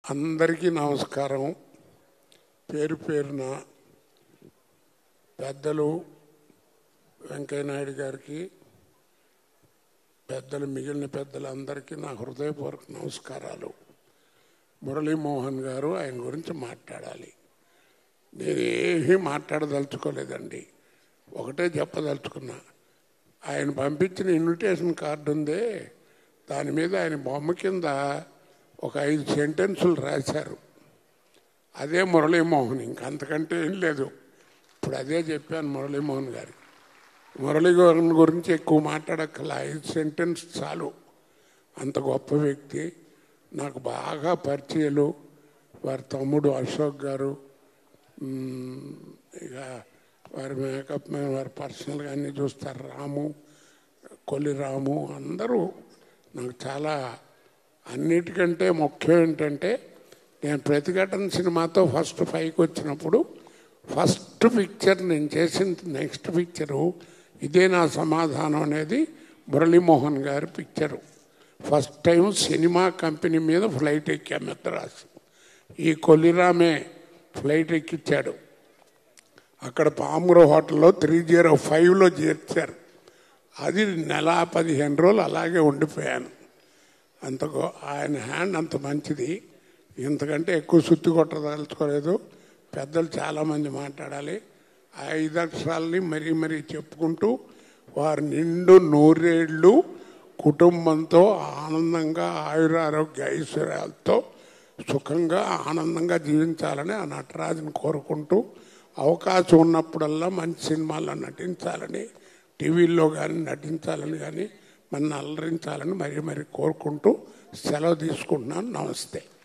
అందరికీ నమస్కారం పేరు పేరున పెద్దలు వెంకయ్యనాయుడు గారికి పెద్దలు మిగిలిన పెద్దలందరికీ నా హృదయపూర్వక నమస్కారాలు మురళీమోహన్ గారు ఆయన గురించి మాట్లాడాలి నేను ఏమీ మాట్లాడదలుచుకోలేదండి ఒకటే చెప్పదలుచుకున్నా ఆయన పంపించిన ఇన్విటేషన్ కార్డు ఉందే దాని మీద ఆయన బొమ్మ కింద ఒక ఐదు సెంటెన్సులు రాశారు అదే మురళీమోహన్ ఇంకంతకంటే ఏం లేదు ఇప్పుడు అదే చెప్పాను మురళీమోహన్ గారికి మురళీమోహన్ గురించి ఎక్కువ మాట్లాడక్కల ఐదు సెంటెన్స్ చాలు అంత గొప్ప వ్యక్తి నాకు బాగా పరిచయాలు వారి తమ్ముడు అశోక్ గారు మ్, ఇక వారి మేకప్ మ్యాన్ వారి పర్సనల్గా అన్నీ చూస్తారు రాము కొల్లి రాము అందరూ నాకు చాలా అన్నిటికంటే ముఖ్యం ఏంటంటే నేను ప్రతిఘటన సినిమాతో ఫస్ట్ పైకి వచ్చినప్పుడు ఫస్ట్ పిక్చర్ నేను చేసిన నెక్స్ట్ పిక్చరు ఇదే నా సమాధానం అనేది మురళీమోహన్ గారి picture first time cinema company మీద ఫ్లైట్ ఎక్కాం మెద్రాసు ఈ కొల్లిరామే ఫ్లైట్ ఎక్కిచ్చాడు అక్కడ పాముర హోటల్లో త్రీ జీరో ఫైవ్లో చేర్చారు అది నెల పదిహేను రోజులు అలాగే ఉండిపోయాను అంత గో- ఆయన హ్యాండ్ అంత మంచిది ఇంతకంటే ఎక్కువ సుత్తి కొట్టదలుచుకోలేదు పెద్దలు చాలామంది మాట్లాడాలి ఆ ఐదు అక్షరాలని మరీ మరీ చెప్పుకుంటూ వారి నిండు నూరేళ్ళు కుటుంబంతో ఆనందంగా ఆయురారోగ్య ఐశ్వర్యాలతో సుఖంగా ఆనందంగా జీవించాలని ఆ నటరాజుని కోరుకుంటూ అవకాశం ఉన్నప్పుడల్లా మంచి సినిమాల్లో నటించాలని టీవీల్లో కానీ నటించాలని కానీ మన అలరించాలని మరీ మరీ కోరుకుంటూ సెలవు తీసుకుంటున్నాను నమస్తే